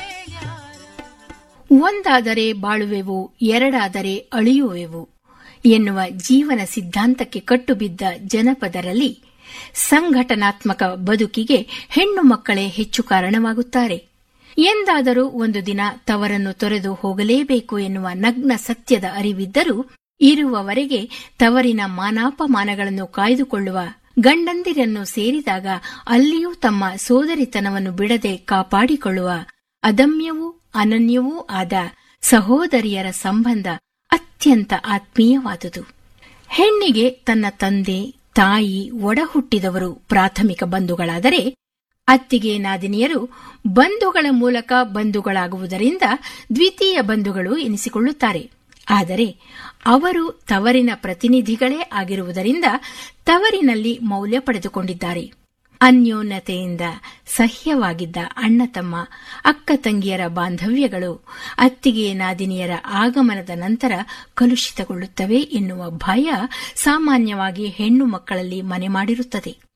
ಒಂದಾದರೆ ಬಾಳುವೆವು ಎರಡಾದರೆ ಅಳಿಯುವೆವು ಎನ್ನುವ ಜೀವನ ಸಿದ್ಧಾಂತಕ್ಕೆ ಕಟ್ಟುಬಿದ್ದ ಜನಪದರಲ್ಲಿ ಸಂಘಟನಾತ್ಮಕ ಬದುಕಿಗೆ ಹೆಣ್ಣು ಮಕ್ಕಳೇ ಹೆಚ್ಚು ಕಾರಣವಾಗುತ್ತಾರೆ ಎಂದಾದರೂ ಒಂದು ದಿನ ತವರನ್ನು ತೊರೆದು ಹೋಗಲೇಬೇಕು ಎನ್ನುವ ನಗ್ನ ಸತ್ಯದ ಅರಿವಿದ್ದರೂ ಇರುವವರೆಗೆ ತವರಿನ ಮಾನಾಪಮಾನಗಳನ್ನು ಕಾಯ್ದುಕೊಳ್ಳುವ ಗಂಡಂದಿರನ್ನು ಸೇರಿದಾಗ ಅಲ್ಲಿಯೂ ತಮ್ಮ ಸೋದರಿತನವನ್ನು ಬಿಡದೆ ಕಾಪಾಡಿಕೊಳ್ಳುವ ಅದಮ್ಯವೂ ಅನನ್ಯವೂ ಆದ ಸಹೋದರಿಯರ ಸಂಬಂಧ ಅತ್ಯಂತ ಆತ್ಮೀಯವಾದುದು ಹೆಣ್ಣಿಗೆ ತನ್ನ ತಂದೆ ತಾಯಿ ಒಡಹುಟ್ಟಿದವರು ಪ್ರಾಥಮಿಕ ಬಂಧುಗಳಾದರೆ ಅತ್ತಿಗೆ ನಾದಿನಿಯರು ಬಂಧುಗಳ ಮೂಲಕ ಬಂಧುಗಳಾಗುವುದರಿಂದ ದ್ವಿತೀಯ ಬಂಧುಗಳು ಎನಿಸಿಕೊಳ್ಳುತ್ತಾರೆ ಆದರೆ ಅವರು ತವರಿನ ಪ್ರತಿನಿಧಿಗಳೇ ಆಗಿರುವುದರಿಂದ ತವರಿನಲ್ಲಿ ಮೌಲ್ಯ ಪಡೆದುಕೊಂಡಿದ್ದಾರೆ ಅನ್ಯೋನ್ಯತೆಯಿಂದ ಸಹ್ಯವಾಗಿದ್ದ ಅಣ್ಣ ತಮ್ಮ ಅಕ್ಕ ತಂಗಿಯರ ಬಾಂಧವ್ಯಗಳು ಅತ್ತಿಗೆ ನಾದಿನಿಯರ ಆಗಮನದ ನಂತರ ಕಲುಷಿತಗೊಳ್ಳುತ್ತವೆ ಎನ್ನುವ ಭಯ ಸಾಮಾನ್ಯವಾಗಿ ಹೆಣ್ಣು ಮಕ್ಕಳಲ್ಲಿ ಮನೆ ಮಾಡಿರುತ್ತದೆ